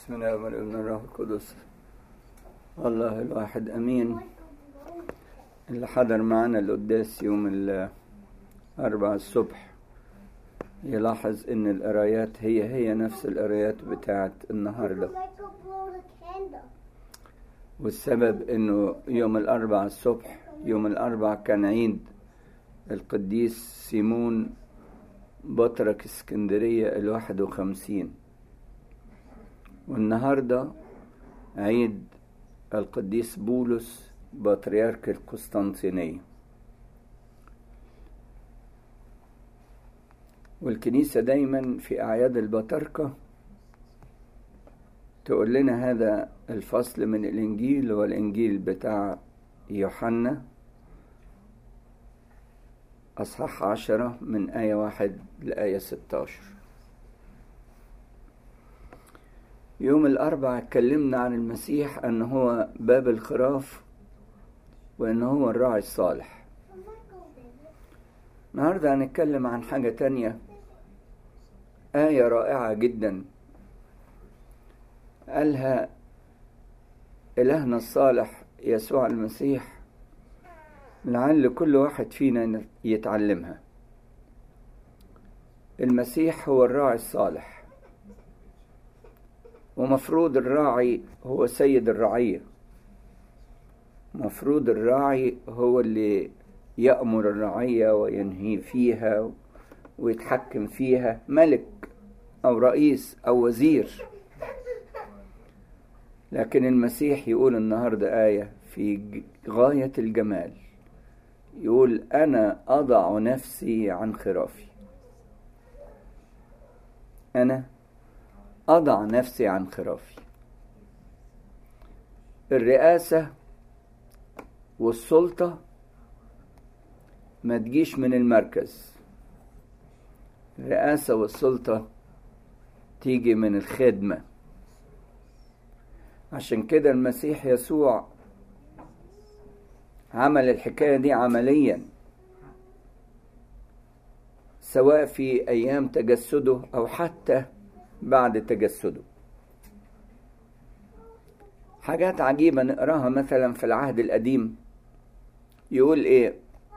بسم الله والابن الروح القدس الله الواحد امين اللي حضر معنا القداس يوم الاربعاء الصبح يلاحظ ان القرايات هي هي نفس القرايات بتاعت النهارده والسبب انه يوم الاربعاء الصبح يوم الاربعاء كان عيد القديس سيمون بطرك اسكندرية الواحد وخمسين والنهاردة عيد القديس بولس بطريرك القسطنطينية والكنيسة دايما في أعياد البطركة تقول لنا هذا الفصل من الإنجيل هو الإنجيل بتاع يوحنا أصحاح عشرة من آية واحد لآية ستاشر يوم الأربع اتكلمنا عن المسيح أن هو باب الخراف وأن هو الراعي الصالح النهاردة هنتكلم عن حاجة تانية آية رائعة جدا قالها إلهنا الصالح يسوع المسيح لعل كل واحد فينا يتعلمها المسيح هو الراعي الصالح ومفروض الراعي هو سيد الرعية مفروض الراعي هو اللي يأمر الرعية وينهي فيها ويتحكم فيها ملك أو رئيس أو وزير لكن المسيح يقول النهاردة آية في غاية الجمال يقول أنا أضع نفسي عن خرافي أنا أضع نفسي عن خرافي الرئاسة والسلطة ما تجيش من المركز الرئاسة والسلطة تيجي من الخدمة عشان كده المسيح يسوع عمل الحكاية دي عمليا سواء في أيام تجسده أو حتى بعد تجسده حاجات عجيبة نقراها مثلا في العهد القديم يقول إيه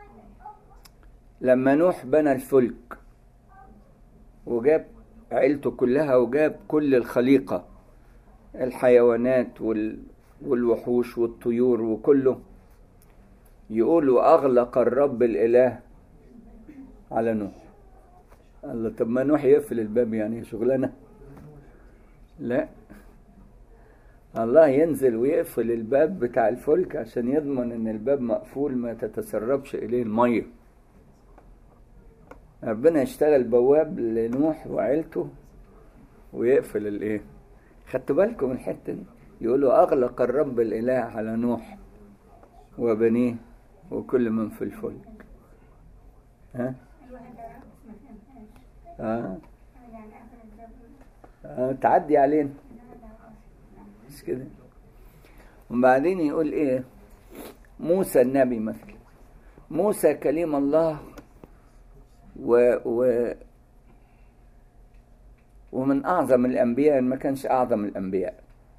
لما نوح بنى الفلك وجاب عيلته كلها وجاب كل الخليقة الحيوانات وال والوحوش والطيور وكله يقول وأغلق الرب الإله على نوح الله طب ما نوح يقفل الباب يعني شغلانة لا الله ينزل ويقفل الباب بتاع الفلك عشان يضمن ان الباب مقفول ما تتسربش اليه الميه ربنا يشتغل بواب لنوح وعيلته ويقفل الايه خدتوا بالكم من الحته دي يقولوا اغلق الرب الاله على نوح وبنيه وكل من في الفلك ها آه. آه. تعدي علينا مش كده وبعدين يقول ايه موسى النبي مثلا موسى كليم الله و, و ومن اعظم الانبياء ما كانش اعظم الانبياء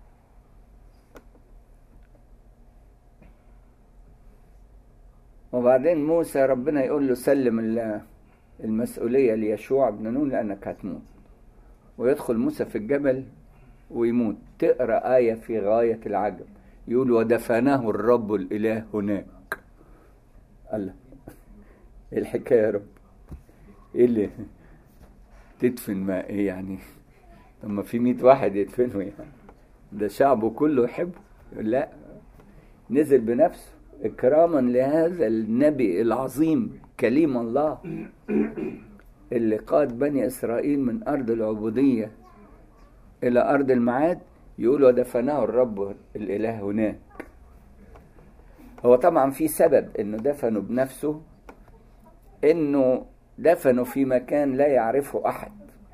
وبعدين موسى ربنا يقول له سلم المسؤولية ليشوع بن نون لأنك هتموت ويدخل موسى في الجبل ويموت تقرأ آية في غاية العجب يقول ودفناه الرب الإله هناك الله ايه الحكاية يا رب ايه اللي تدفن ما ايه يعني لما في مئة واحد يدفنه يعني ده شعبه كله يحبه لا نزل بنفسه إكراما لهذا النبي العظيم كليم الله اللي قاد بني إسرائيل من أرض العبودية إلى أرض المعاد يقول ودفناه الرب الإله هناك هو طبعا في سبب إنه دفنه بنفسه إنه دفنه في مكان لا يعرفه أحد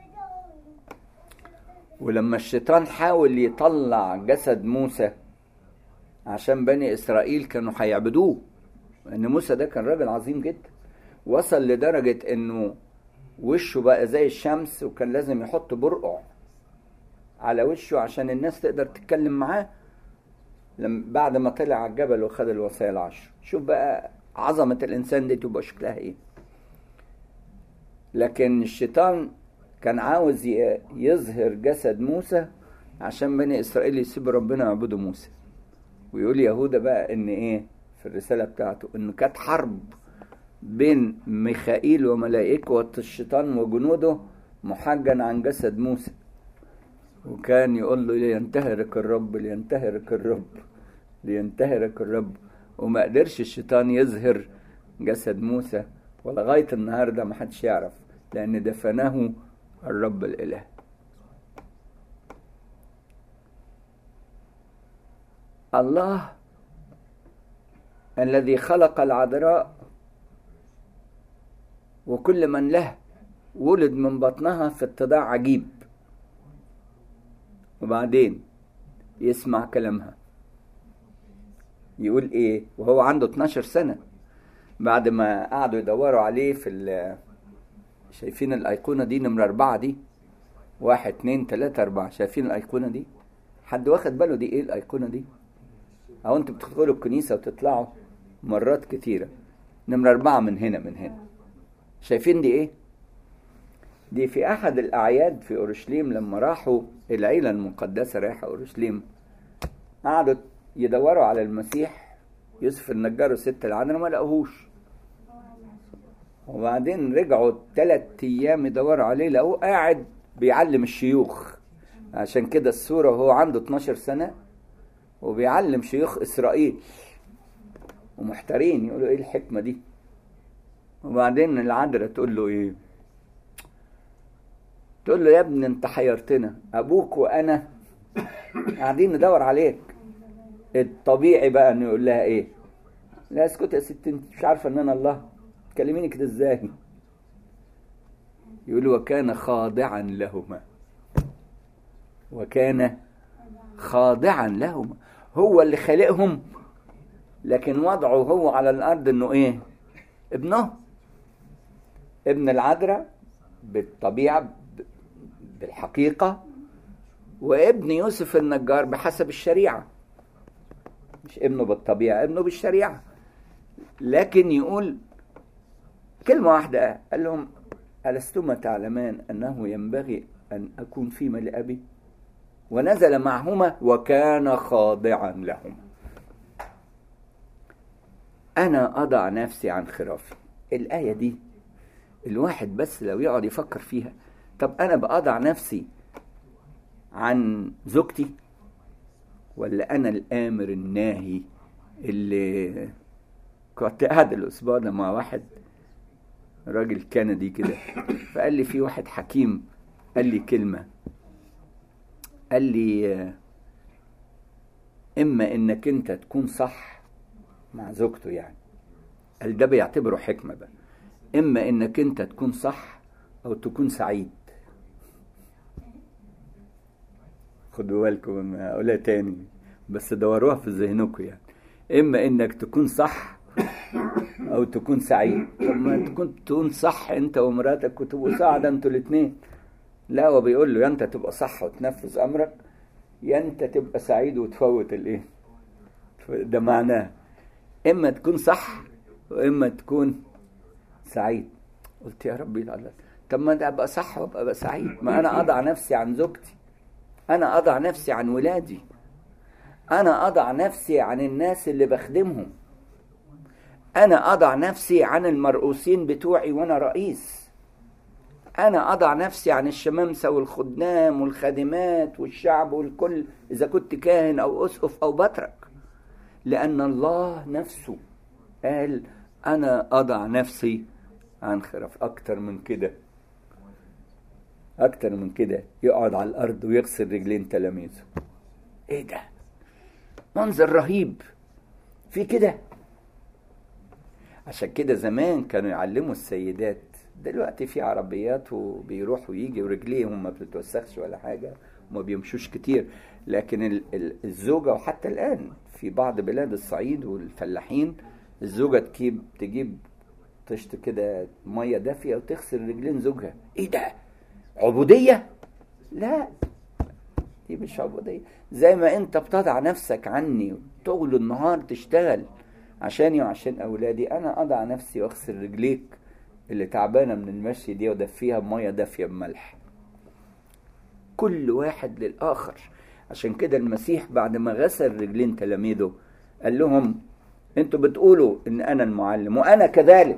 ولما الشيطان حاول يطلع جسد موسى عشان بني اسرائيل كانوا هيعبدوه لان موسى ده كان راجل عظيم جدا وصل لدرجة انه وشه بقى زي الشمس وكان لازم يحط برقع على وشه عشان الناس تقدر تتكلم معاه لما بعد ما طلع على الجبل وخد الوصايا العشر شوف بقى عظمة الإنسان دي تبقى شكلها إيه لكن الشيطان كان عاوز يظهر جسد موسى عشان بني إسرائيل يسيبوا ربنا يعبدوا موسى ويقول يهوذا بقى إن إيه في الرسالة بتاعته إنه كانت حرب بين ميخائيل وملائكة الشيطان وجنوده محجن عن جسد موسى وكان يقول له لينتهرك الرب لينتهرك الرب لينتهرك الرب وما قدرش الشيطان يظهر جسد موسى ولغاية النهاردة ما حدش يعرف لأن دفنه الرب الإله الله الذي خلق العذراء وكل من له ولد من بطنها في اتضاع عجيب وبعدين يسمع كلامها يقول ايه وهو عنده 12 سنة بعد ما قعدوا يدوروا عليه في شايفين الأيقونة دي نمرة أربعة دي واحد اتنين تلاتة أربعة شايفين الأيقونة دي حد واخد باله دي ايه الأيقونة دي أو أنتوا بتدخلوا الكنيسة وتطلعوا مرات كتيرة نمرة أربعة من هنا من هنا شايفين دي ايه دي في احد الاعياد في اورشليم لما راحوا العيله المقدسه رايحه اورشليم قعدوا يدوروا على المسيح يوسف النجار والست العذراء ما لقوهوش وبعدين رجعوا ثلاث ايام يدوروا عليه لقوه قاعد بيعلم الشيوخ عشان كده الصوره وهو عنده 12 سنه وبيعلم شيوخ اسرائيل ومحتارين يقولوا ايه الحكمه دي وبعدين العذراء تقول له ايه تقول له يا ابني انت حيرتنا ابوك وانا قاعدين ندور عليك الطبيعي بقى انه يقول لها ايه لا اسكت يا ست انت مش عارفه ان انا الله تكلميني كده ازاي يقول وكان خاضعا لهما وكان خاضعا لهما هو اللي خلقهم لكن وضعه هو على الارض انه ايه ابنه ابن العذراء بالطبيعه بالحقيقه وابن يوسف النجار بحسب الشريعه مش ابنه بالطبيعه ابنه بالشريعه لكن يقول كلمه واحده قال لهم ألستما تعلمان أنه ينبغي أن أكون فيما لأبي ونزل معهما وكان خاضعا لهما أنا أضع نفسي عن خرافي الآية دي الواحد بس لو يقعد يفكر فيها طب أنا بأضع نفسي عن زوجتي ولا أنا الآمر الناهي اللي كنت قاعد الأسبوع ده مع واحد راجل كندي كده فقال لي في واحد حكيم قال لي كلمة قال لي إما إنك أنت تكون صح مع زوجته يعني قال ده بيعتبره حكمة بقى إما إنك أنت تكون صح أو تكون سعيد خدوا بالكم أقولها تاني بس دوروها في ذهنكم يعني إما إنك تكون صح أو تكون سعيد طب ما تكون تكون صح أنت ومراتك وتبقوا سعداء أنتوا الاتنين لا هو بيقول له يا أنت تبقى صح وتنفذ أمرك يا أنت تبقى سعيد وتفوت الإيه ده معناه إما تكون صح وإما تكون سعيد قلت يا ربي لا طب ما ده ابقى صح وابقى سعيد ما انا اضع نفسي عن زوجتي انا اضع نفسي عن ولادي انا اضع نفسي عن الناس اللي بخدمهم انا اضع نفسي عن المرؤوسين بتوعي وانا رئيس انا اضع نفسي عن الشمامسه والخدام والخادمات والشعب والكل اذا كنت كاهن او اسقف او بترك لان الله نفسه قال انا اضع نفسي عن خرف اكتر من كده اكتر من كده يقعد على الارض ويغسل رجلين تلاميذه ايه ده منظر رهيب في كده عشان كده زمان كانوا يعلموا السيدات دلوقتي في عربيات وبيروح ويجي ورجليهم ما بتتوسخش ولا حاجه وما بيمشوش كتير لكن الزوجه وحتى الان في بعض بلاد الصعيد والفلاحين الزوجه تجيب تجيب طشت كده ميه دافيه وتغسل رجلين زوجها ايه ده عبوديه لا دي مش عبودية زي ما انت بتضع نفسك عني طول النهار تشتغل عشاني وعشان اولادي انا اضع نفسي واغسل رجليك اللي تعبانه من المشي دي ودفيها بميه دافيه بملح كل واحد للاخر عشان كده المسيح بعد ما غسل رجلين تلاميذه قال لهم انتوا بتقولوا ان انا المعلم وانا كذلك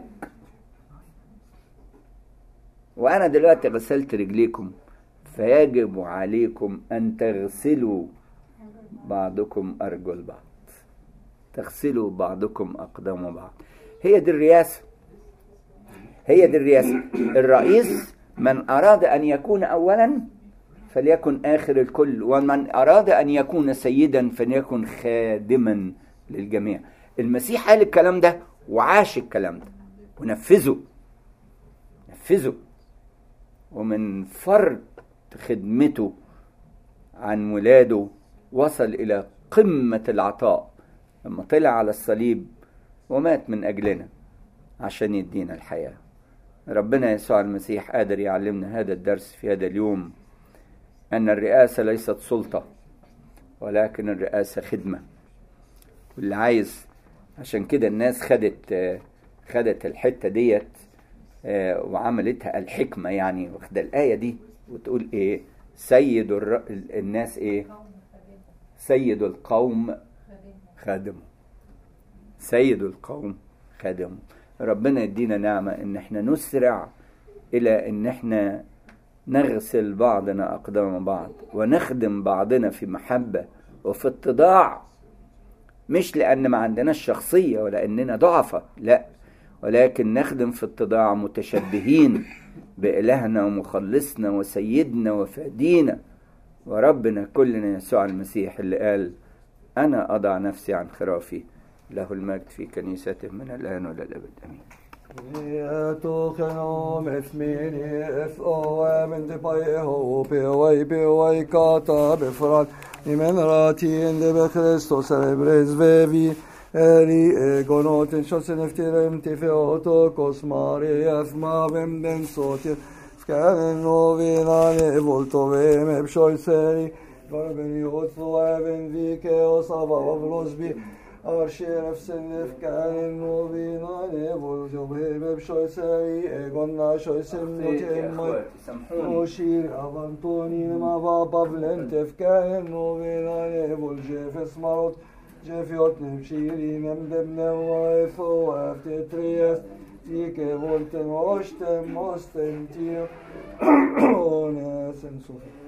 وانا دلوقتي غسلت رجليكم فيجب عليكم ان تغسلوا بعضكم ارجل بعض تغسلوا بعضكم اقدام بعض هي دي الرياسه هي دي الرياسه الرئيس من اراد ان يكون اولا فليكن اخر الكل ومن اراد ان يكون سيدا فليكن خادما للجميع المسيح قال الكلام ده وعاش الكلام ده ونفذه نفذه ومن فرط خدمته عن ولاده وصل الى قمه العطاء لما طلع على الصليب ومات من اجلنا عشان يدينا الحياه ربنا يسوع المسيح قادر يعلمنا هذا الدرس في هذا اليوم ان الرئاسه ليست سلطه ولكن الرئاسه خدمه واللي عايز عشان كده الناس خدت خدت الحته ديت وعملتها الحكمه يعني واخده الايه دي وتقول ايه سيد الر... الناس ايه سيد القوم خادمه سيد القوم خادمه ربنا يدينا نعمه ان احنا نسرع الى ان احنا نغسل بعضنا اقدام بعض ونخدم بعضنا في محبه وفي اتضاع مش لان ما عندناش شخصيه ولا اننا ضعفة لا ولكن نخدم في اتضاع متشبهين بإلهنا ومخلصنا وسيدنا وفادينا وربنا كلنا يسوع المسيح اللي قال أنا أضع نفسي عن خرافي له المجد في كنيسته من الآن وإلى الأبد آمين Tokenom efmini ef oem de pai ho pe oi pe oi kata befrat imen ratin de be Christos celebres vevi eri egonoten shosen eftirem te feoto kosmare ef mavem den sotir skaven novinane volto vem ep shoy seri Varben yotsu even vike osava vlosbi Arşer efsenef kânin nubinane Volcubheb şoyseri Egonna şoysem notemmay Oşir avantonin mava pavlen tefkânin nubinane Volcefes marot Cefiot nevşirin emdemnem vaifo Eftetriyes Tike volten oştem osten tiyo Onesen sufi